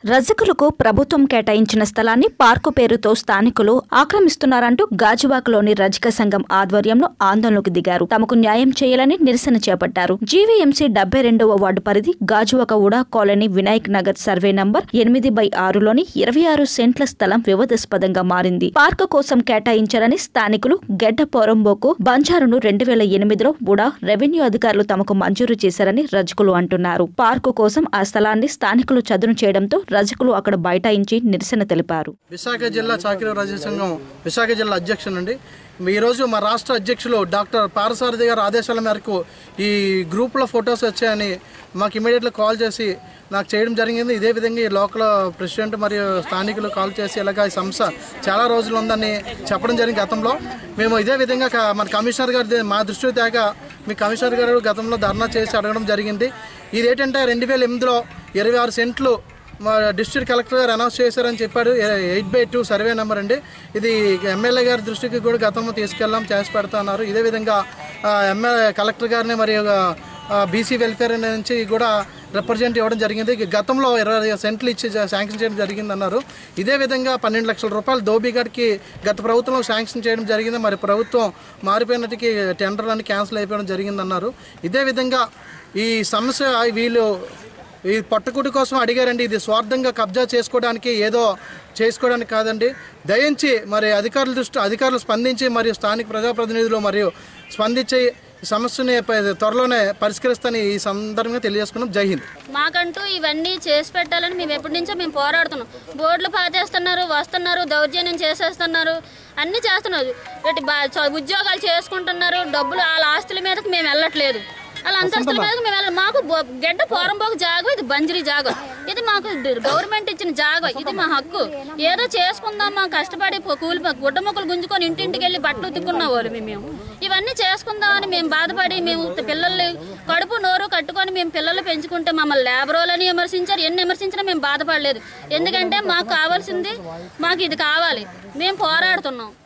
రజకులకు ప్రభుత్వం కేటాయించిన స్థలాన్ని పార్కు పేరుతో స్థానికులు ఆక్రమిస్తున్నారంటూ గాజువాకలోని రజక సంఘం ఆధ్వర్యంలో ఆందోళనకు దిగారు తమకు న్యాయం చేయాలని నిరసన చేపట్టారు జీవీఎంసీ డెబ్బై రెండవ వార్డు పరిధి Gajuwaka UDA colony Vinayak Nagar survey number ఎనిమిది బై ఆరులోని ఇరవై ఆరు సెంట్ల స్థలం వివాదాస్పదంగా మారింది పార్కు కోసం కేటాయించారని స్థానికులు గెడ్డ పోరంబోకు బంజారును రెండు వేల ఎనిమిదిలో ఉడా రెవెన్యూ అధికారులు తమకు మంజూరు చేశారని రజకులు అంటున్నారు పార్కు కోసం ఆ స్థలాన్ని స్థానికులు చదును చేయడంతో రజకులు అక్కడ బైఠాయించి నిరసన తెలిపారు విశాఖ జిల్లా చాకిరి రాజ్య సంఘం విశాఖ జిల్లా అధ్యక్షునండి ఈరోజు మా రాష్ట్ర అధ్యక్షులు డాక్టర్ పారసారథి గారి ఆదేశాల మేరకు ఈ గ్రూప్లో ఫొటోస్ వచ్చాయని మాకు ఇమీడియట్గా కాల్ చేసి నాకు చేయడం జరిగింది ఇదే విధంగా ఈ లోకల్ ప్రెసిడెంట్ మరియు స్థానికులు కాల్ చేసి ఇలాగ ఈ సంస్థ చాలా రోజులు ఉందని చెప్పడం జరిగింది గతంలో మేము ఇదే విధంగా క- మన కమిషనర్ గారి ద- మా దృష్టికి తేక మీ కమిషనర్ గారు గతంలో ధర్నా చేసి అడగడం జరిగింది ఇది ఏంటంటే రెండు వేల ఎనిమిదిలో ఇరవై ఆరు సెంట్లు మా డిస్ట్రిక్ట్ కలెక్టర్ గారు అనౌన్స్ చేశారని చెప్పాడు eight by two survey number అండి ఇది ఎమ్మెల్యే గారి దృష్టికి కూడా గతంలో తీసుకెళ్ళాం చేసి పెడతా అన్నారు ఇదే విధంగా ఎమ్మెల్యే కలెక్టర్ గారిని మరియు బీసీ వెల్ఫేర్ నుంచి కూడా రిప్రజెంట్ ఇవ్వడం జరిగింది గతంలో ఇరవై సెంట్లు ఇచ్చి జా- శాంక్షన్ చేయడం జరిగింది అన్నారు ఇదే విధంగా పన్నెండు లక్షల రూపాయలు దోబిగడ్కి గత ప్రభుత్వంలో శాంక్షన్ చేయడం జరిగింది మరి ప్రభుత్వం మారిపోయినట్టుకి టెండర్లన్నీ క్యాన్సిల్ అయిపోవడం జరిగిందన్నారు ఇదే విధంగా ఈ సమస్య వీళ్ళు ఈ పట్టుకుటి కోసం అడిగారండి ఇది స్వార్థంగా కబ్జా చేసుకోవడానికి ఏదో చేసుకోవడానికి కాదండి దయించి మరి అధికారుల దృష్టి అధికారులు స్పందించి మరియు స్థానిక ప్రజాప్రతినిధులు మరియు స్పందించి ఈ సమస్యని ప- త్వరలోనే పరిష్కరిస్తానని ఈ సందర్భంగా తెలియజేసుకున్నాం జై హింద్ మాకంటూ ఇవన్నీ చేసి పెట్టాలని మేము ఎప్పటి నుంచో మేము పోరాడుతున్నాం బోర్డులు పాతేస్తున్నారు వస్తున్నారు దౌర్జన్యం చేసేస్తున్నారు అన్నీ చేస్తున్నారు ఇటు బా- చ- ఉద్యోగాలు చేసుకుంటున్నారు డబ్బులు వాళ్ళ ఆస్తుల మీదకి మేము వెళ్ళట్లేదు వాళ్ళ అంతస్తుల మీదకి మేము వెళ్ళాలి మాకు బొ- గెడ్డ పోరంపోకు జాగ ఇది బంజరీ జాగ ఇది మాకు ద- గవర్నమెంట్ ఇచ్చిన జాగ ఇది మా హక్కు ఏదో చేసుకుందాం మా కష్టపడి పొ- కూలి ప- గుడ్డ మొక్కలు గుంజుకొని ఇంటింటికి వెళ్ళి బట్టలు ఉతుక్కున్న వాళ్ళు మేము ఇవన్నీ చేసుకుందామని మేము బాధపడి మేము పిల్లల్ని కడుపు నోరు కట్టుకొని మేము పిల్లలు పెంచుకుంటే మమ్మల్ని లేబరోలని విమర్శించారు ఎన్ని విమర్శించినా మేము బాధపడలేదు ఎందుకంటే మాకు కావాల్సింది మాకు ఇది కావాలి మేము పోరాడుతున్నాం